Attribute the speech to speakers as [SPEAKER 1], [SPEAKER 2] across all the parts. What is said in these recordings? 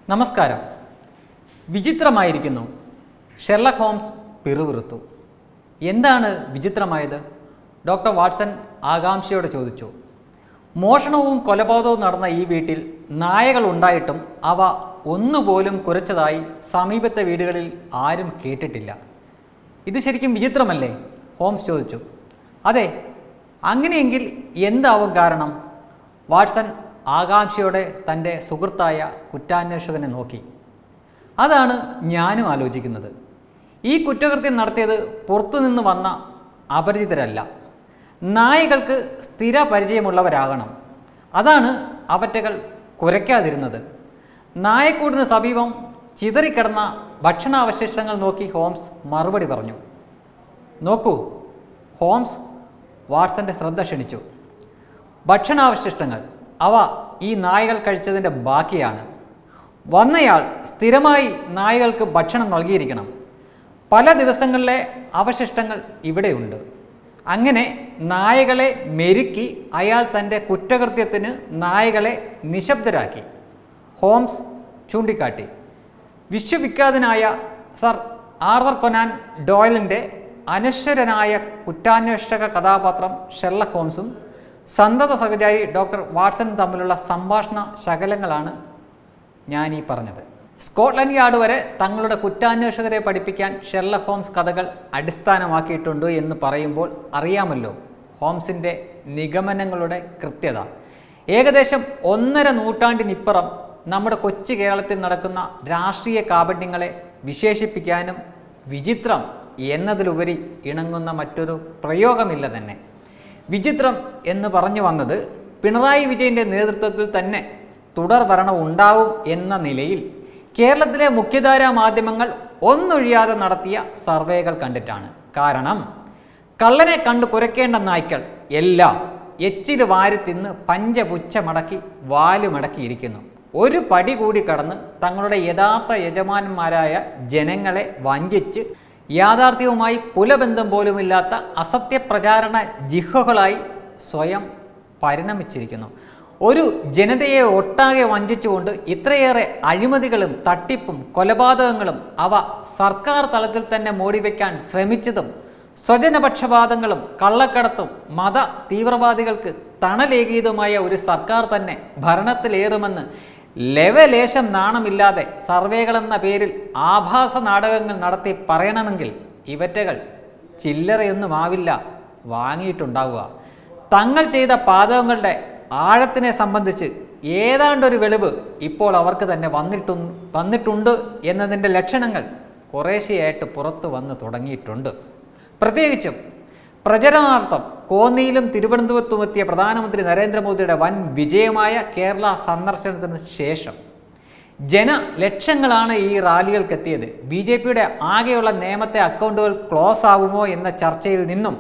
[SPEAKER 1] നമസ്കാരം വിചിത്രമായിരിക്കുന്നു Sherlock Holmes പിറുപിറുത്തു എന്താണ് വിചിത്രമായത് ഡോക്ടർ വാട്സൺ ആകാംക്ഷയോടെ ചോദിച്ചു മോഷണവും കൊലപാതകവും നടന്ന ഈ വീട്ടിൽ നായകൾ ഉണ്ടായിട്ടും അവ ഒന്നുപോലും കുരച്ചതായി സമീപത്തെ വീടുകളിൽ ആരും കേട്ടിട്ടില്ല ഇത് ശരിക്കും വിചിത്രമല്ലേ ഹോംസ് ചോദിച്ചു അതെ അങ്ങനെയെങ്കിൽ എന്താവും കാരണം വാട്സൺ ആകാംക്ഷയോടെ തൻ്റെ സുഹൃത്തായ കുറ്റാന്വേഷകനെ നോക്കി അതാണ് ഞാനും ആലോചിക്കുന്നത് ഈ കുറ്റകൃത്യം നടത്തിയത് പുറത്തുനിന്ന് വന്ന അപരിചിതരല്ല നായകൾക്ക് സ്ഥിര പരിചയമുള്ളവരാകണം അതാണ് അവറ്റകൾ കുരയ്ക്കാതിരുന്നത് നായക്കൂടിന് സമീപം ചിതറിക്കിടന്ന ഭക്ഷണാവശിഷ്ടങ്ങൾ നോക്കി ഹോംസ് മറുപടി പറഞ്ഞു നോക്കൂ ഹോംസ് വാട്സന്റെ ശ്രദ്ധ ക്ഷണിച്ചു ഭക്ഷണാവശിഷ്ടങ്ങൾ അവ ഈ നായകൾ കഴിച്ചതിൻ്റെ ബാക്കിയാണ് വന്നയാൾ സ്ഥിരമായി നായകൾക്ക് ഭക്ഷണം നൽകിയിരിക്കണം പല ദിവസങ്ങളിലെ അവശിഷ്ടങ്ങൾ ഇവിടെയുണ്ട് അങ്ങനെ നായകളെ മെരുക്കി അയാൾ തൻ്റെ കുറ്റകൃത്യത്തിന് നായകളെ നിശബ്ദരാക്കി ഹോംസ് ചൂണ്ടിക്കാട്ടി വിശ്വവിഖ്യാതനായ സർ ആർദർ കൊനാൻ ഡോയലിൻ്റെ അനശ്വരനായ കുറ്റാന്വേഷക കഥാപാത്രം ഷെർലക് ഹോംസും സന്തത സഹചാരി ഡോക്ടർ വാട്സൺ തമ്മിലുള്ള സംഭാഷണ ശകലങ്ങളാണ് ഞാൻ ഈ പറഞ്ഞത് സ്കോട്ട്ലൻഡ് യാർഡ് വരെ തങ്ങളുടെ കുറ്റാന്വേഷകരെ പഠിപ്പിക്കാൻ ഷെർലക് ഹോംസ് കഥകൾ അടിസ്ഥാനമാക്കിയിട്ടുണ്ട് എന്ന് പറയുമ്പോൾ അറിയാമല്ലോ ഹോംസിൻ്റെ നിഗമനങ്ങളുടെ കൃത്യത ഏകദേശം ഒന്നര നൂറ്റാണ്ടിനിപ്പുറം നമ്മുടെ കൊച്ചു കേരളത്തിൽ നടക്കുന്ന രാഷ്ട്രീയ കാപട്യങ്ങളെ വിശേഷിപ്പിക്കാനും വിചിത്രം എന്നതിലുപരി ഇണങ്ങുന്ന മറ്റൊരു പ്രയോഗമില്ല തന്നെ വിചിത്രം എന്ന് പറഞ്ഞു വന്നത് പിണറായി വിജയൻ്റെ നേതൃത്വത്തിൽ തന്നെ തുടർ ഭരണം ഉണ്ടാവും എന്ന നിലയിൽ കേരളത്തിലെ മുഖ്യധാരാ മാധ്യമങ്ങൾ ഒന്നൊഴിയാതെ നടത്തിയ സർവേകൾ കണ്ടിട്ടാണ് കാരണം കള്ളനെ കണ്ടു കുരയ്ക്കേണ്ട നായ്ക്കൾ എല്ലാം എച്ചിൽ വാരി തിന്ന് പഞ്ചപുച്ഛ മടക്കി വാല് മടക്കിയിരിക്കുന്നു ഒരു പടി കൂടി കടന്ന് തങ്ങളുടെ യഥാർത്ഥ യജമാനന്മാരായ ജനങ്ങളെ വഞ്ചിച്ച് യാഥാർത്ഥ്യവുമായി പുലബന്ധം പോലുമില്ലാത്ത അസത്യപ്രചാരണ ജിഹകളായി സ്വയം പരിണമിച്ചിരിക്കുന്നു ഒരു ജനതയെ ഒട്ടാകെ വഞ്ചിച്ചുകൊണ്ട് ഇത്രയേറെ അഴിമതികളും തട്ടിപ്പും കൊലപാതകങ്ങളും അവ സർക്കാർ തലത്തിൽ തന്നെ മൂടിവെക്കാൻ ശ്രമിച്ചതും സ്വജനപക്ഷപാതങ്ങളും കള്ളക്കടത്തും മത തീവ്രവാദികൾക്ക് തണലേകിയതുമായ ഒരു സർക്കാർ തന്നെ ഭരണത്തിലേറുമെന്ന് ലവലേശം നാണമില്ലാതെ സർവേകളെന്ന പേരിൽ ആഭാസ നാടകങ്ങൾ നടത്തി പറയണമെങ്കിൽ ഇവറ്റകൾ ചില്ലറയൊന്നുമാവില്ല വാങ്ങിയിട്ടുണ്ടാവുക തങ്ങൾ ചെയ്ത പാതകങ്ങളുടെ ആഴത്തിനെ സംബന്ധിച്ച് ഏതാണ്ടൊരു വെളിവ് ഇപ്പോൾ അവർക്ക് തന്നെ വന്നിട്ടു വന്നിട്ടുണ്ട് എന്നതിൻ്റെ ലക്ഷണങ്ങൾ കുറേശ്ശെയായിട്ട് പുറത്തു വന്ന് തുടങ്ങിയിട്ടുണ്ട് പ്രത്യേകിച്ചും പ്രചരണാർത്ഥം കോന്നിയിലും തിരുവനന്തപുരത്തും എത്തിയ പ്രധാനമന്ത്രി നരേന്ദ്രമോദിയുടെ വൻ വിജയമായ കേരള സന്ദർശനത്തിന് ശേഷം ജനലക്ഷങ്ങളാണ് ഈ റാലികൾക്കെത്തിയത് ബി ജെ പിയുടെ ആകെയുള്ള നിയമത്തെ അക്കൗണ്ടുകൾ ക്ലോസ് ആവുമോ എന്ന ചർച്ചയിൽ നിന്നും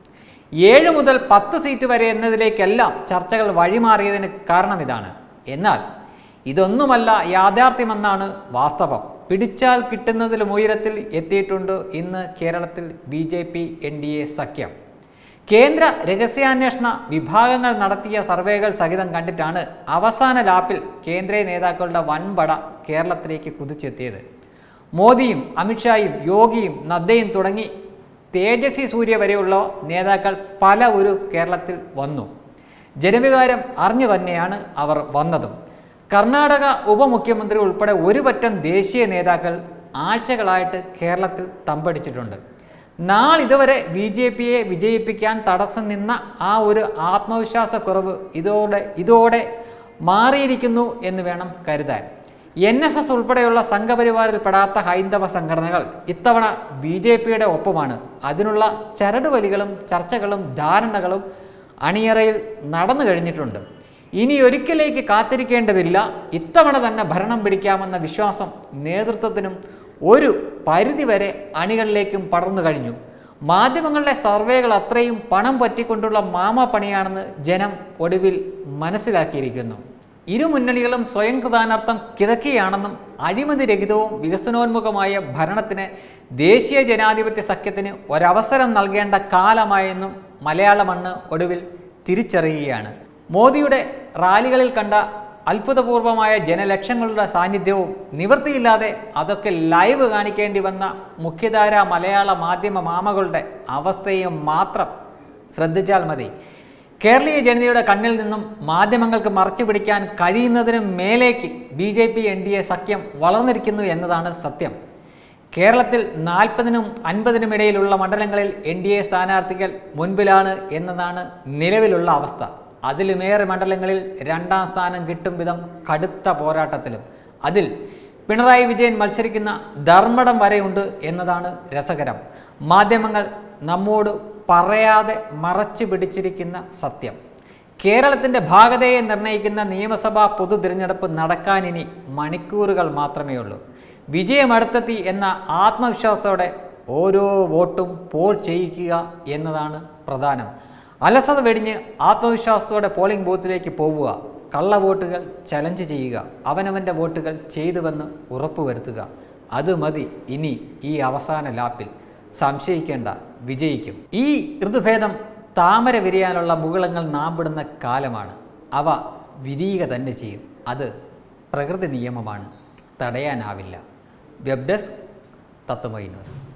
[SPEAKER 1] ഏഴ് മുതൽ പത്ത് സീറ്റ് വരെ എന്നതിലേക്കെല്ലാം ചർച്ചകൾ വഴിമാറിയതിന് കാരണം ഇതാണ് എന്നാൽ ഇതൊന്നുമല്ല യാഥാർത്ഥ്യമെന്നാണ് വാസ്തവം പിടിച്ചാൽ കിട്ടുന്നതിലും ഉയരത്തിൽ എത്തിയിട്ടുണ്ട് ഇന്ന് കേരളത്തിൽ B J P N D A സഖ്യം കേന്ദ്ര രഹസ്യാന്വേഷണ വിഭാഗങ്ങൾ നടത്തിയ സർവേകൾ സഹിതം കണ്ടിട്ടാണ് അവസാന ലാപ്പിൽ കേന്ദ്ര നേതാക്കളുടെ വൻപട കേരളത്തിലേക്ക് കുതിച്ചെത്തിയത് മോദിയും അമിത്ഷായും യോഗിയും നദ്ദയും തുടങ്ങി തേജസ്വി സൂര്യ വരെയുള്ള നേതാക്കൾ പല ഒരു കേരളത്തിൽ വന്നു ജനവികാരം അറിഞ്ഞു തന്നെയാണ് അവർ വന്നതും കർണാടക ഉപമുഖ്യമന്ത്രി ഉൾപ്പെടെ ഒരു പറ്റം ദേശീയ നേതാക്കൾ ആഴ്ചകളായിട്ട് കേരളത്തിൽ തമ്പടിച്ചിട്ടുണ്ട് നാളിതുവരെ ബി ജെ പിയെ വിജയിപ്പിക്കാൻ തടസ്സം നിന്ന ആ ഒരു ആത്മവിശ്വാസക്കുറവ് ഇതോടെ ഇതോടെ മാറിയിരിക്കുന്നു എന്ന് വേണം കരുതാൻ എൻ എസ് എസ് ഉൾപ്പെടെയുള്ള സംഘപരിവാറിൽപ്പെടാത്ത ഹൈന്ദവ സംഘടനകൾ ഇത്തവണ ബി ജെ പിയുടെ ഒപ്പമാണ് അതിനുള്ള ചരടുവലികളും ചർച്ചകളും ധാരണകളും അണിയറയിൽ നടന്നു കഴിഞ്ഞിട്ടുണ്ട് ഇനി ഒരിക്കലേക്ക് കാത്തിരിക്കേണ്ടതില്ല ഇത്തവണ തന്നെ ഭരണം പിടിക്കാമെന്ന വിശ്വാസം നേതൃത്വത്തിനും ഒരു പരിധിവരെ അണികളിലേക്കും പടർന്നു കഴിഞ്ഞു മാധ്യമങ്ങളുടെ സർവേകൾ അത്രയും പണം പറ്റിക്കൊണ്ടുള്ള മാമാപ്പണിയാണെന്ന് ജനം ഒടുവിൽ മനസ്സിലാക്കിയിരിക്കുന്നു ഇരു മുന്നണികളും സ്വയം കൃതാനർത്ഥം കിതക്കുകയാണെന്നും അഴിമതി രഹിതവും വികസനോന്മുഖമായ ഭരണത്തിന് ദേശീയ ജനാധിപത്യ സഖ്യത്തിന് ഒരവസരം നൽകേണ്ട കാലമായെന്നും മലയാള മണ്ണ് ഒടുവിൽ തിരിച്ചറിയുകയാണ് മോദിയുടെ റാലികളിൽ കണ്ട അത്ഭുതപൂർവമായ ജനലക്ഷങ്ങളുടെ സാന്നിധ്യവും നിവൃത്തിയില്ലാതെ അതൊക്കെ ലൈവ് കാണിക്കേണ്ടി വന്ന മുഖ്യധാര മലയാള മാധ്യമ മാമകളുടെ അവസ്ഥയും മാത്രം ശ്രദ്ധിച്ചാൽ മതി കേരളീയ ജനതയുടെ കണ്ണിൽ നിന്നും മാധ്യമങ്ങൾക്ക് മറച്ചു പിടിക്കാൻ കഴിയുന്നതിനും മേലേക്ക് B J P N D A സഖ്യം വളർന്നിരിക്കുന്നു എന്നതാണ് സത്യം കേരളത്തിൽ നാൽപ്പതിനും അൻപതിനും ഇടയിലുള്ള മണ്ഡലങ്ങളിൽ എൻ ഡി എ സ്ഥാനാർത്ഥികൾ മുൻപിലാണ് എന്നതാണ് നിലവിലുള്ള അവസ്ഥ അതിലുമേറെ മണ്ഡലങ്ങളിൽ രണ്ടാം സ്ഥാനം കിട്ടും വിധം കടുത്ത പോരാട്ടത്തിലും അതിൽ പിണറായി വിജയൻ മത്സരിക്കുന്ന ധർമ്മടം വരെയുണ്ട് എന്നതാണ് രസകരം മാധ്യമങ്ങൾ നമ്മോട് പറയാതെ മറച്ചു പിടിച്ചിരിക്കുന്ന സത്യം കേരളത്തിൻ്റെ ഭാഗതയെ നിർണ്ണയിക്കുന്ന നിയമസഭാ പൊതു തിരഞ്ഞെടുപ്പ് നടക്കാനിനി മണിക്കൂറുകൾ മാത്രമേ ഉള്ളൂ വിജയം അടുത്തെത്തി എന്ന ആത്മവിശ്വാസത്തോടെ ഓരോ വോട്ടും പോൾ ചെയ്യിക്കുക എന്നതാണ് പ്രധാനം അലസത വെടിഞ്ഞ് ആത്മവിശ്വാസത്തോടെ പോളിംഗ് ബൂത്തിലേക്ക് പോവുക കള്ള വോട്ടുകൾ ചലഞ്ച് ചെയ്യുക അവനവൻ്റെ വോട്ടുകൾ ചെയ്തുവെന്ന് ഉറപ്പുവരുത്തുക അത് മതി ഇനി ഈ അവസാന ലാപ്പിൽ സംശയിക്കേണ്ട വിജയിക്കും ഈ ഋതുഭേദം താമര വിരിയാനുള്ള മുകുളങ്ങൾ നാമ്പിടുന്ന കാലമാണ് അവ വിരിയുക തന്നെ ചെയ്യും അത് പ്രകൃതി നിയമമാണ് തടയാനാവില്ല വെബ് ഡെസ്ക് തത്വമൈ ന്യൂസ്